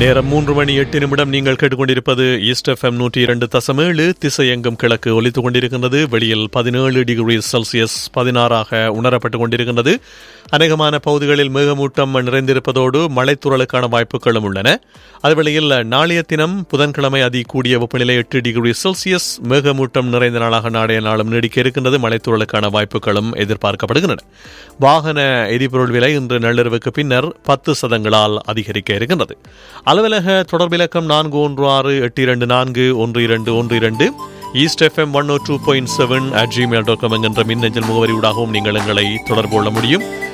நேரம் மூன்று மணி எட்டு நிமிடம் நீங்கள் கேட்டுக்கொண்டிருப்பது ஈஸ்ட் எஃப்எம் நூற்றி இரண்டு தசமேழு திசையெங்கும் கிழக்கு ஒலித்துக் கொண்டிருக்கின்றது வெளியில் பதினேழு டிகிரி செல்சியஸ் பதினாறாக உணரப்பட்டுக் கொண்டிருக்கின்றது அநேகமான பகுதிகளில் மேகமூட்டம் நிறைந்திருப்பதோடு மழைத்துறலுக்கான வாய்ப்புகளும் உள்ளன அதுவேளையில் நாளைய தினம் புதன்கிழமை அதி கூடிய வெப்பநிலை எட்டு டிகிரி செல்சியஸ் மேகமூட்டம் நிறைந்த நாளாக நாளைய நாளும் நீடிக்க இருக்கின்றது மழைத்துறலுக்கான வாய்ப்புகளும் எதிர்பார்க்கப்படுகின்றன வாகன எரிபொருள் விலை இன்று நள்ளிரவுக்கு பின்னர் பத்து சதங்களால் அதிகரிக்க இருக்கின்றது அலுவலக தொடர்பிலக்கம் நான்கு ஒன்று ஆறு எட்டு இரண்டு நான்கு ஒன்று இரண்டு ஒன்று இரண்டு east FM one O two point seven at Gmail dot com என்கின்ற மின்னஞ்சல் முகவரி ஊடாகவும் நீங்கள் எங்களை தொடர்பு கொள்ள முடியும்